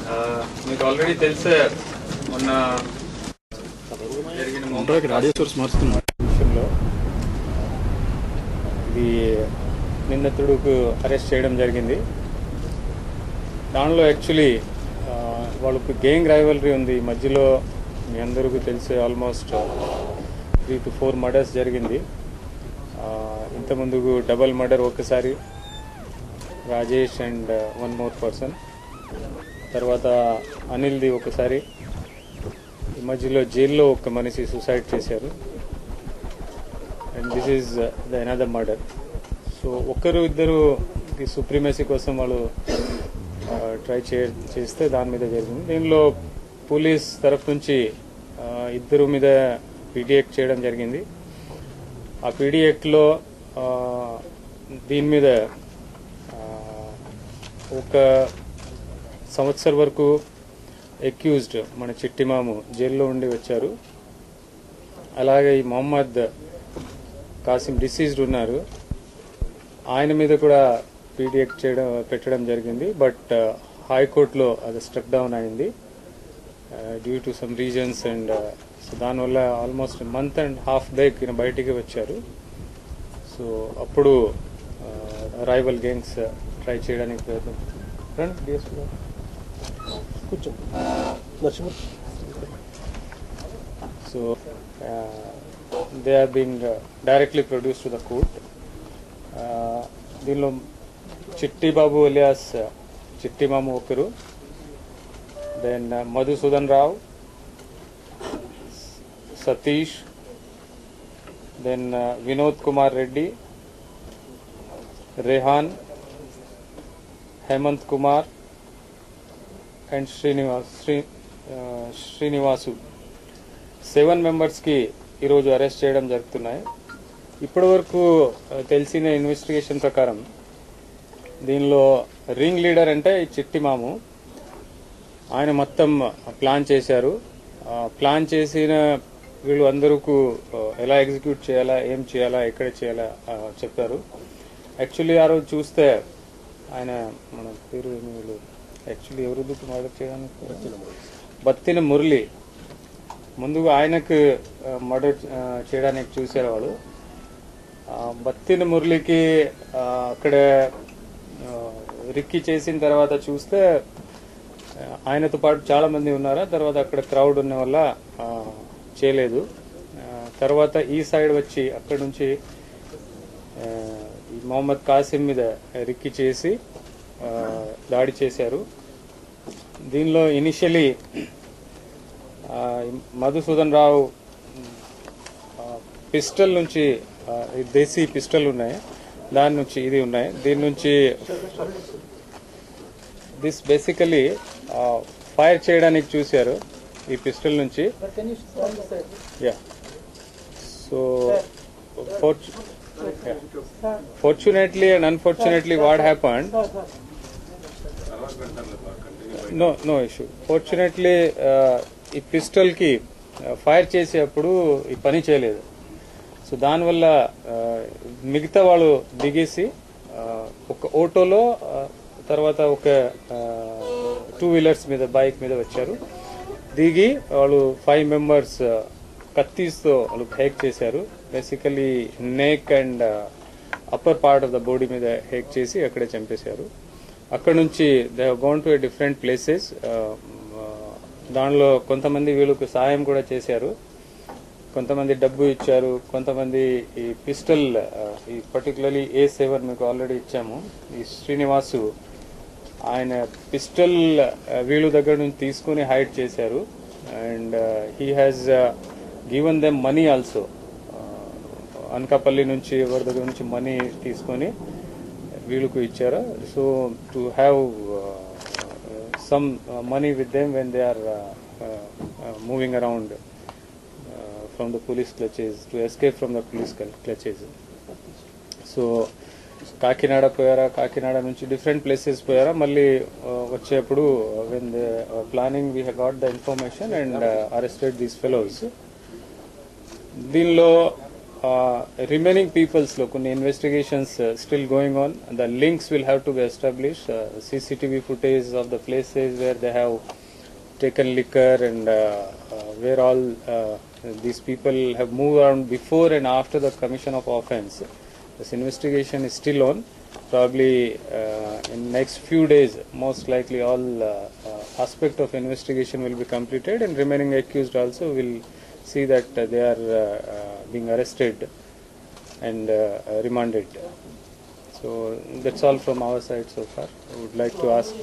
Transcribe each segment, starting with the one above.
ఆ, మీకు ఆల్రెడీ తెలిసే మొన్న జరిగిన మొహమ్మద్ రాడియో సోర్స్ మారుస్తున్నాం విషయంలో ఇది నిందితుడుకు అరెస్ట్ చేయడం జరిగింది దానిలో యాక్చువల్లీ వాళ్ళకు గేంగ్ రైవలరీ ఉంది ఈ మధ్యలో మీ అందరికీ తెలిసే almost three to four murders జరిగింది ఆ, ఇంతకుముందుకు డబల్ మర్డర్ ఒకసారి Rajesh and one more person తర్వాత అనిల్ది ఒకసారి ఈ మధ్యలో జైల్లో ఒక మనిషి సూసైడ్ చేశారు and this is the another murder so ఒక్కరు ఇద్దరు సుప్రీమసీ కోసం వాళ్ళు ట్రై చే చేస్తే దాని మీద జరిగింది దీనిలో పోలీస్ తరఫు నుంచి ఆ, ఇద్దరు మీద పీడియాక్ట్ చేయడం జరిగింది ఆ పీడియాక్ట్లో దీని మీద ఆ, ఒక సంవత్సరం వరకు అక్యూజ్డ్ మన చిట్టిమాము జైల్లో ఉండి వచ్చారు అలాగే ఈ మొహమ్మద్ కాసిం డిసీజ్డ్ ఉన్నారు ఆయన మీద కూడా పీడిఎక్ చేయడం పెట్టడం జరిగింది బట్ హైకోర్టులో అది స్ట్రక్ డౌన్ అయింది due to some reasons and so దానివల్ల almost month and half back ఈయన బయటికి వచ్చారు సో అప్పుడు రైవల్ గేంగ్స్ ట్రై చేయడానికి ప్రయత్నం రండి DSP గారు. కూర్చో Narasimha So uh, they are being uh, directly produced to the court. Uh, దీనిలో చిట్టి బాబు అలియాస్ చిట్టి మాము ఒకరు then Madhusudan Rao Satish then Vinod Kumar Reddy Rehan Hemant Kumar and Srinivas Sri ఆ, శ్రీనివాసు సెవెన్ మెంబర్స్కి ఈరోజు అరెస్ట్ చేయడం జరుగుతున్నాయి ఇప్పటి వరకు తెలిసిన ఇన్వెస్టిగేషన్ ప్రకారం దీనిలో రింగ్ లీడర్ అంటే ఈ చిట్టి మాము ఆయన మొత్తం ప్లాన్ చేశారు ఆ, ప్లాన్ చేసిన వీళ్ళు అందరూ ఎలా ఎగ్జిక్యూట్ చేయాలా ఏం చేయాలా ఎక్కడ చేయాలా ఆ, చెప్పారు యాక్చువల్లీ ఆ రోజు చూస్తే ఆయన మన పేరు ఏమి వీళ్ళు యాక్చువల్లీ ఎవరు మర్డర్ చేయడానికి బత్తిన మురళి ముందుగా ఆయనకు మర్డర్ చేయడానికి చూశారు వాళ్ళు ఆ, బత్తిన మురళికి ఆ, అక్కడ ఆ, రిక్కి చేసిన తర్వాత చూస్తే ఆ, ఆయనతో పాటు చాలా మంది ఉన్నారా తర్వాత అక్కడ క్రౌడ్ ఉన్న వల్ల ఆ, చేయలేదు ఆ, తర్వాత ఈ సైడ్ వచ్చి అక్కడ నుంచి ఆ, ఈ మొహమ్మద్ కాసిం మీద రిక్కి చేసి ఆ, దాడి చేశారు దీనిలో ఇనిషియలీ మధుసూదన్ రావు పిస్టల్ నుంచి ఆ, ఈ దేశీ పిస్టల్ ఉన్నాయి దాని నుంచి ఇది ఉన్నాయి దీని నుంచి దిస్ బేసికలీ ఫైర్ చేయడానికి చూశారు ఈ పిస్టల్ నుంచి yeah so fortunately and unfortunately what happened no no issue fortunately ఈ పిస్టల్ కి ఫైర్ చేసేటప్పుడు ఈ పని చేయలేదు సో దానివల్ల ఆ, మిగతా వాళ్ళు దిగేసి ఆ, ఒక ఆటోలో ఆ, తర్వాత ఒక టూ వీలర్స్ మీద బైక్ మీద వచ్చారు దిగి వాళ్ళు ఫైవ్ మెంబర్స్ కత్తీస్తో వాళ్ళు హేక్ చేశారు basically neck and upper part of the body మీద హేక్ చేసి అక్కడే చంపేశారు అక్కడ నుంచి they gone to different places దానిలో కొంతమంది వీళ్ళకు సాయం కూడా చేశారు కొంతమంది డబ్బు ఇచ్చారు కొంతమంది ఈ పిస్టల్ ఈ పర్టికులర్లీ ఏ సెవెన్ మీకు ఆల్రెడీ ఇచ్చాము ఈ శ్రీనివాసు ఆయన పిస్టల్ వీళ్ళు దగ్గర నుంచి తీసుకుని హైడ్ చేశారు and he has given them money also Anakapalli నుంచి ఎవరి దగ్గర నుంచి మనీ తీసుకొని వీళ్ళకు ఇచ్చారు so to have some money with them when they are moving around from the police clutches to escape from the police clutches so Kakinada పోయారా కాకినాడ నుంచి different places పోయారా మళ్ళీ ఆ, వచ్చేప్పుడు when the planning we got the information and arrested these fellows దీనిలో remaining peoples లో కొన్ని investigations still going on the links will have to be establish CCTV footage of the places where they have taken liquor and uh, uh, where all uh, these people have moved around before and after the commission of offense. This investigation is still on. Probably uh, in next few days, most likely all uh, uh, aspect of investigation will be completed and remaining accused also will see that uh, they are uh, uh, being arrested and uh, uh, remanded. So that's all from our side so far. I would like to ask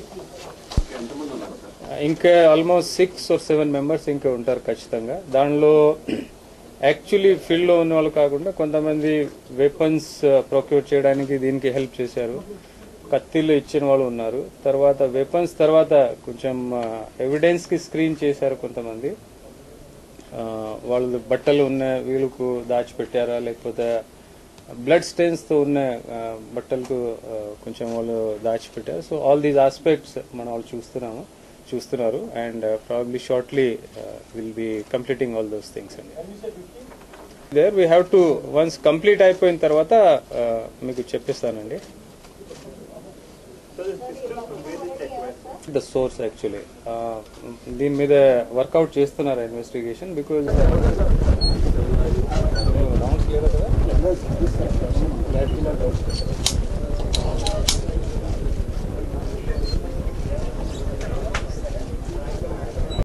ఇంకా almost six or seven members ఇంకా ఉంటారు ఖచ్చితంగా దానిలో actually field లో ఉన్న వాళ్ళు కాకుండా కొంతమంది వెపన్స్ ప్రొక్యూర్ చేయడానికి దీనికి హెల్ప్ చేశారు కత్తిలు ఇచ్చిన వాళ్ళు ఉన్నారు తర్వాత వెపన్స్ తర్వాత కొంచెం ఎవిడెన్స్ కి స్క్రీన్ చేశారు కొంతమంది ఆ, వాళ్ళు బట్టలు ఉన్న వీళ్ళకు దాచిపెట్టారా లేకపోతే బ్లడ్ స్టెయిన్స్ తో ఉన్న ఆ, బట్టలకు ఆ, కొంచెం వాళ్ళు దాచిపెట్టారు సో ఆల్ దీస్ ఆస్పెక్ట్స్ మనం వాళ్ళు చూస్తున్నాము చూస్తున్నారు and probably shortly will be completing all those things అండి there we have to once complete అయిపోయిన తర్వాత ఆ, మీకు చెప్పిస్తానండి ద సోర్స్ యాక్చువల్లీ దీని మీద వర్కౌట్ చేస్తున్నారు ఇన్వెస్టిగేషన్ బికాజ్ రౌండ్స్ లేదా కదా